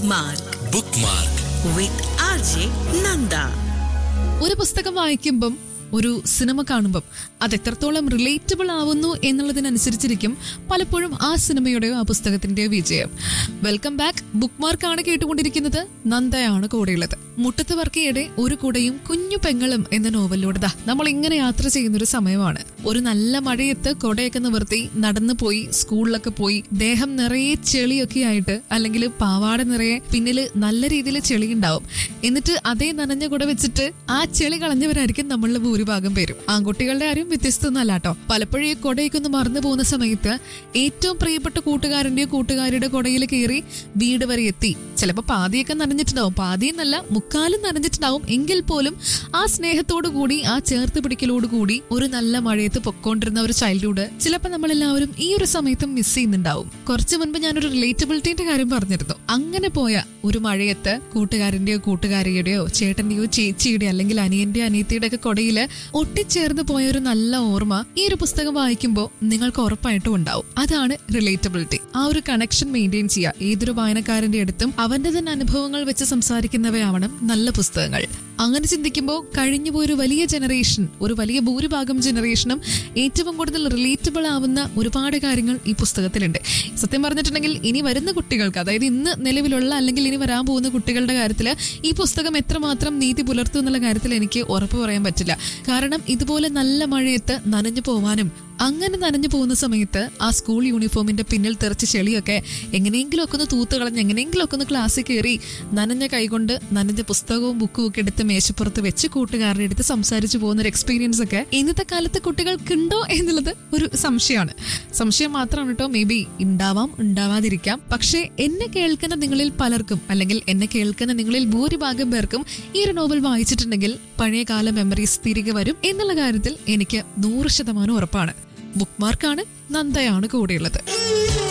Bookmark bookmark with RJ Nanda. ഒരു പുസ്തകം വായിക്കുമ്പം ഒരു സിനിമ കാണുമ്പം അത് എത്രത്തോളം റിലേറ്റബിൾ ആവുന്നു എന്നുള്ളതിനനുസരിച്ചിരിക്കും പലപ്പോഴും ആ സിനിമയുടെയോ ആ പുസ്തകത്തിന്റെയോ വിജയം വെൽക്കം ബാക്ക് ബുക്ക് മാർക്കാണ് കേട്ടുകൊണ്ടിരിക്കുന്നത് നന്ദയാണ് കൂടെയുള്ളത് മുട്ടത്ത് വർക്കിയുടെ ഒരു കുടയും കുഞ്ഞു പെങ്ങളും എന്ന നോവലിലൂടെ ദാ നമ്മൾ ഇങ്ങനെ യാത്ര ചെയ്യുന്ന ഒരു സമയമാണ് ഒരു നല്ല മഴയത്ത് കൊടയൊക്കെ നിവർത്തി നടന്നു പോയി സ്കൂളിലൊക്കെ പോയി ദേഹം നിറയെ ചെളിയൊക്കെ ആയിട്ട് അല്ലെങ്കിൽ പാവാട നിറയെ പിന്നില് നല്ല രീതിയിൽ ചെളി ഉണ്ടാവും എന്നിട്ട് അതേ നനഞ്ഞ കുട വെച്ചിട്ട് ആ ചെളി കളഞ്ഞവരായിരിക്കും നമ്മളിൽ ഭൂരിഭാഗം പേരും ആൺകുട്ടികളുടെ ആരും വ്യത്യസ്തമൊന്നുമല്ല കേട്ടോ പലപ്പോഴും ഈ കൊടയൊക്കെ ഒന്ന് മറന്നു പോകുന്ന സമയത്ത് ഏറ്റവും പ്രിയപ്പെട്ട കൂട്ടുകാരന്റെയോ കൂട്ടുകാരിയുടെ കൊടയിൽ കയറി വീട് വരെ എത്തി ചിലപ്പോൾ പാതിയൊക്കെ നനഞ്ഞിട്ടുണ്ടാവും പാതിയെന്നല്ല മുക്കാലും നനഞ്ഞിട്ടുണ്ടാവും എങ്കിൽ പോലും ആ സ്നേഹത്തോടു കൂടി ആ ചേർത്ത് പിടിക്കലോട് കൂടി ഒരു നല്ല മഴയത്ത് പൊക്കോണ്ടിരുന്ന ഒരു ചൈൽഡ്ഹുഡ് ചിലപ്പോൾ നമ്മളെല്ലാവരും ഈ ഒരു സമയത്തും മിസ് ചെയ്യുന്നുണ്ടാവും കുറച്ചു മുൻപ് ഞാനൊരു റിലേറ്റബിലിറ്റിന്റെ കാര്യം പറഞ്ഞിരുന്നു അങ്ങനെ പോയ ഒരു മഴയത്ത് കൂട്ടുകാരന്റെയോ കൂട്ടുകാരിയുടെയോ ചേട്ടന്റെയോ ചേച്ചിയുടെയോ അല്ലെങ്കിൽ അനിയന്റെയോ അനിയത്തിയുടെ ഒക്കെ കൊടയില് ഒട്ടിച്ചേർന്ന് പോയ ഒരു നല്ല ഓർമ്മ ഈ ഒരു പുസ്തകം വായിക്കുമ്പോൾ നിങ്ങൾക്ക് ഉറപ്പായിട്ടും ഉണ്ടാവും അതാണ് റിലേറ്റബിലിറ്റി ആ ഒരു കണക്ഷൻ മെയിൻറ്റെയിൻ ചെയ്യുക ഏതൊരു വായനക്കാരന്റെ അടുത്തും അവന്റെ തന്നെ അനുഭവങ്ങൾ വെച്ച് സംസാരിക്കുന്നവയാവണം നല്ല പുസ്തകങ്ങൾ അങ്ങനെ ചിന്തിക്കുമ്പോൾ കഴിഞ്ഞുപോയ ഒരു വലിയ ജനറേഷൻ ഒരു വലിയ ഭൂരിഭാഗം ജനറേഷനും ഏറ്റവും കൂടുതൽ റിലേറ്റബിൾ ആവുന്ന ഒരുപാട് കാര്യങ്ങൾ ഈ പുസ്തകത്തിലുണ്ട് സത്യം പറഞ്ഞിട്ടുണ്ടെങ്കിൽ ഇനി വരുന്ന കുട്ടികൾക്ക് അതായത് ഇന്ന് നിലവിലുള്ള അല്ലെങ്കിൽ ഇനി വരാൻ പോകുന്ന കുട്ടികളുടെ കാര്യത്തിൽ ഈ പുസ്തകം എത്രമാത്രം നീതി പുലർത്തും എന്നുള്ള കാര്യത്തിൽ എനിക്ക് ഉറപ്പ് പറയാൻ പറ്റില്ല കാരണം ഇതുപോലെ നല്ല മഴയത്ത് നനഞ്ഞു പോവാനും അങ്ങനെ നനഞ്ഞു പോകുന്ന സമയത്ത് ആ സ്കൂൾ യൂണിഫോമിന്റെ പിന്നിൽ തെറിച്ച ചെളിയൊക്കെ എങ്ങനെയെങ്കിലും ഒക്കെ ഒന്ന് തൂത്ത് കളഞ്ഞ് എങ്ങനെയെങ്കിലും ഒക്കെ ഒന്ന് ക്ലാസ്സിൽ കയറി നനഞ്ഞ കൈകൊണ്ട് നനഞ്ഞ പുസ്തകവും ബുക്കും ഒക്കെ എടുത്ത് മേശപ്പുറത്ത് വെച്ച് കൂട്ടുകാരുടെ അടുത്ത് സംസാരിച്ചു പോകുന്ന ഒരു എക്സ്പീരിയൻസ് ഒക്കെ ഇന്നത്തെ കാലത്ത് കുട്ടികൾക്കുണ്ടോ എന്നുള്ളത് ഒരു സംശയമാണ് സംശയം മാത്രമാണ് കേട്ടോ മേ ബി ഉണ്ടാവാം ഉണ്ടാവാതിരിക്കാം പക്ഷേ എന്നെ കേൾക്കുന്ന നിങ്ങളിൽ പലർക്കും അല്ലെങ്കിൽ എന്നെ കേൾക്കുന്ന നിങ്ങളിൽ ഭൂരിഭാഗം പേർക്കും ഈ ഒരു നോവൽ വായിച്ചിട്ടുണ്ടെങ്കിൽ പഴയകാല മെമ്മറീസ് തിരികെ വരും എന്നുള്ള കാര്യത്തിൽ എനിക്ക് നൂറ് ശതമാനം ഉറപ്പാണ് ബുക്ക് മാർക്കാണ് നന്ദയാണ് കൂടെയുള്ളത്